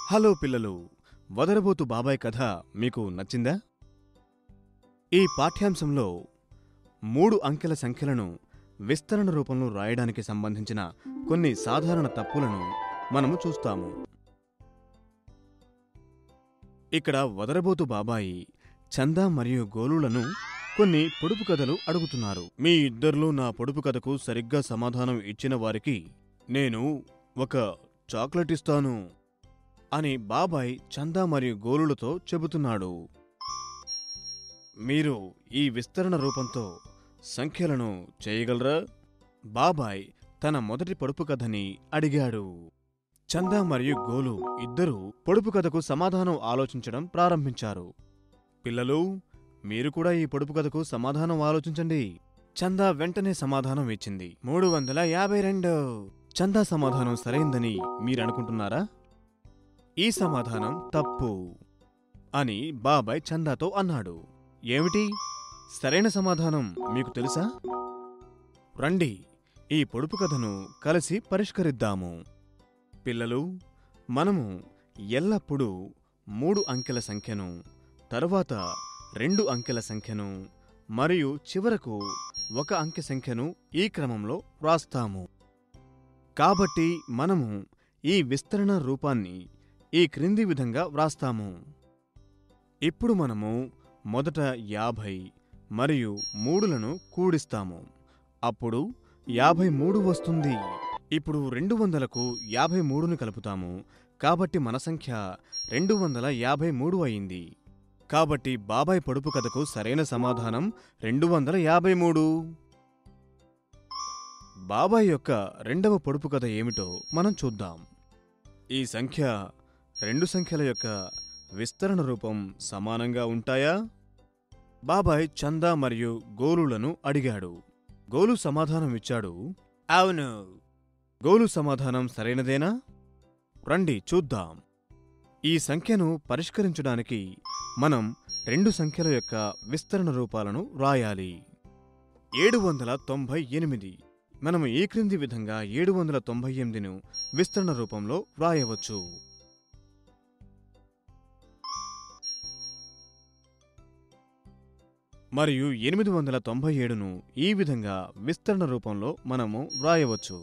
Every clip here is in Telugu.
హలో పిల్లలు వదరబోతు బాబాయ్ కథ మీకు నచ్చిందా ఈ పాఠ్యాంశంలో మూడు అంకెల సంఖ్యలను విస్తరణ రూపంలో రాయడానికి సంబంధించిన కొన్ని సాధారణ తప్పులను మనము చూస్తాము ఇక్కడ వదరబోతు బాబాయి చందా మరియు గోలులను కొన్ని పొడుపు కథలు అడుగుతున్నారు మీ ఇద్దరిలో నా పొడుపు కథకు సరిగ్గా సమాధానం ఇచ్చిన వారికి నేను ఒక చాక్లెట్ ఇస్తాను అని బాబాయ్ చందా మరియు గోలులతో చెబుతున్నాడు మీరు ఈ విస్తరణ రూపంతో సంఖ్యలను చేయగలరా బాబాయ్ తన మొదటి పొడుపు కథని అడిగాడు చందా మరియు గోలు ఇద్దరూ పొడుపు కథకు సమాధానం ఆలోచించడం ప్రారంభించారు పిల్లలు మీరు కూడా ఈ పొడుపు కథకు సమాధానం ఆలోచించండి చందా వెంటనే సమాధానం ఇచ్చింది మూడు వందల యాభై రెండు చందా సమాధానం సరైందని మీరనుకుంటున్నారా ఈ సమాధానం తప్పు అని బాబాయ్ చందాతో అన్నాడు ఏమిటి సరైన సమాధానం మీకు తెలుసా రండి ఈ పొడుపు కథను కలిసి పరిష్కరిద్దాము పిల్లలు మనము ఎల్లప్పుడూ మూడు అంకెల సంఖ్యను తరువాత రెండు అంకెల సంఖ్యను మరియు చివరకు ఒక అంకె సంఖ్యను ఈ క్రమంలో వ్రాస్తాము కాబట్టి మనము ఈ విస్తరణ రూపాన్ని ఈ క్రింది విధంగా వ్రాస్తాము ఇప్పుడు మనము మొదట యాభై మరియు మూడులను కూడిస్తాము అప్పుడు యాభై మూడు వస్తుంది ఇప్పుడు రెండు వందలకు యాభై మూడును కలుపుతాము కాబట్టి మన సంఖ్య రెండు వందల యాభై మూడు అయింది కాబట్టి బాబాయ్ పొడుపు కథకు సరైన సమాధానం రెండు వందల యాభై మూడు బాబాయ్ యొక్క రెండవ పొడుపు కథ ఏమిటో మనం చూద్దాం ఈ సంఖ్య రెండు సంఖ్యల యొక్క విస్తరణ రూపం సమానంగా ఉంటాయా బాబాయ్ చందా మరియు గోలులను అడిగాడు గోలు సమాధానం ఇచ్చాడు అవును గోలు సమాధానం సరైనదేనా రండి చూద్దాం ఈ సంఖ్యను పరిష్కరించడానికి మనం రెండు సంఖ్యల యొక్క విస్తరణ రూపాలను రాయాలి ఏడు వందల తొంభై ఎనిమిది మనము ఈ క్రింది విధంగా ఏడు వందల తొంభై ఎనిమిదిను విస్తరణ రూపంలో వ్రాయవచ్చు మరియు ఎనిమిది వందల తొంభై ఏడును ఈ విధంగా విస్తరణ రూపంలో మనము వ్రాయవచ్చు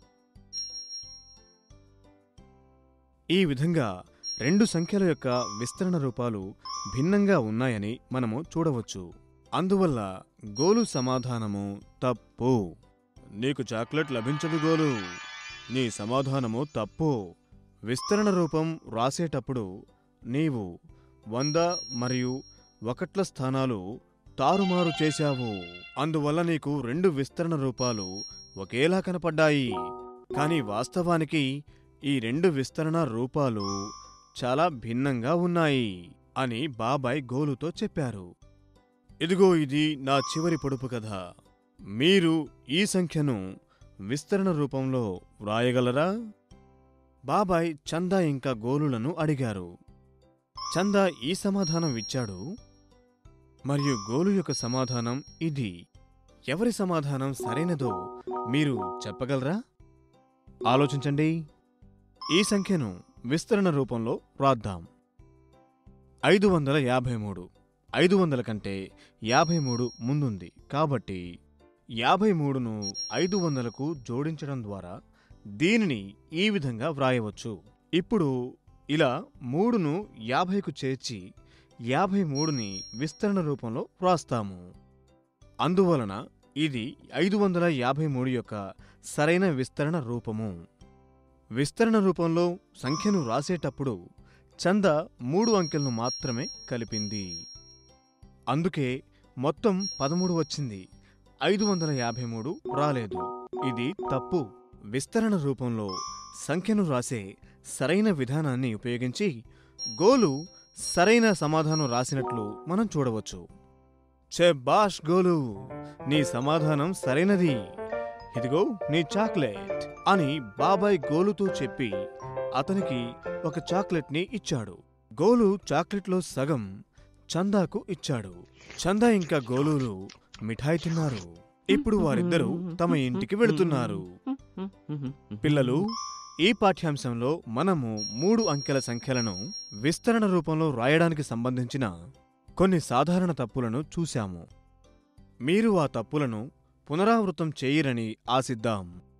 ఈ విధంగా రెండు సంఖ్యల యొక్క విస్తరణ రూపాలు భిన్నంగా ఉన్నాయని మనము చూడవచ్చు అందువల్ల గోలు సమాధానము తప్పు నీకు చాక్లెట్ లభించదు గోలు నీ సమాధానము తప్పు విస్తరణ రూపం రాసేటప్పుడు నీవు వంద మరియు ఒకట్ల స్థానాలు తారుమారు చేశావు అందువల్ల నీకు రెండు విస్తరణ రూపాలు ఒకేలా కనపడ్డాయి కానీ వాస్తవానికి ఈ రెండు విస్తరణ రూపాలు చాలా భిన్నంగా ఉన్నాయి అని బాబాయ్ గోలుతో చెప్పారు ఇదిగో ఇది నా చివరి పొడుపు కథ మీరు ఈ సంఖ్యను విస్తరణ రూపంలో వ్రాయగలరా బాబాయ్ చందా ఇంకా గోలులను అడిగారు చందా ఈ సమాధానం ఇచ్చాడు మరియు గోలు యొక్క సమాధానం ఇది ఎవరి సమాధానం సరైనదో మీరు చెప్పగలరా ఆలోచించండి ఈ సంఖ్యను విస్తరణ రూపంలో వ్రాద్దాం ఐదు వందల యాభై మూడు ఐదు వందల కంటే యాభై మూడు ముందుంది కాబట్టి యాభై మూడును ఐదు వందలకు జోడించడం ద్వారా దీనిని ఈ విధంగా వ్రాయవచ్చు ఇప్పుడు ఇలా మూడును యాభైకు చేర్చి యాభై మూడుని విస్తరణ రూపంలో వ్రాస్తాము అందువలన ఇది ఐదు వందల యాభై మూడు యొక్క సరైన విస్తరణ రూపము విస్తరణ రూపంలో సంఖ్యను రాసేటప్పుడు చంద మూడు అంకెలను మాత్రమే కలిపింది అందుకే మొత్తం పదమూడు వచ్చింది ఐదు వందల యాభై మూడు రాలేదు ఇది తప్పు విస్తరణ రూపంలో సంఖ్యను రాసే సరైన విధానాన్ని ఉపయోగించి గోలు సరైన సమాధానం రాసినట్లు మనం చూడవచ్చు చెబాష్ గోలు నీ సమాధానం సరైనది ఇదిగో నీ చాక్లెట్ అని బాబాయ్ గోలుతో చెప్పి అతనికి ఒక చాక్లెట్ని ఇచ్చాడు గోలు చాక్లెట్లో సగం చందాకు ఇచ్చాడు చందా ఇంకా గోలులు మిఠాయి తిన్నారు ఇప్పుడు వారిద్దరూ తమ ఇంటికి వెళుతున్నారు పిల్లలు ఈ పాఠ్యాంశంలో మనము మూడు అంకెల సంఖ్యలను విస్తరణ రూపంలో రాయడానికి సంబంధించిన కొన్ని సాధారణ తప్పులను చూశాము మీరు ఆ తప్పులను పునరావృతం చేయరని ఆశిద్దాం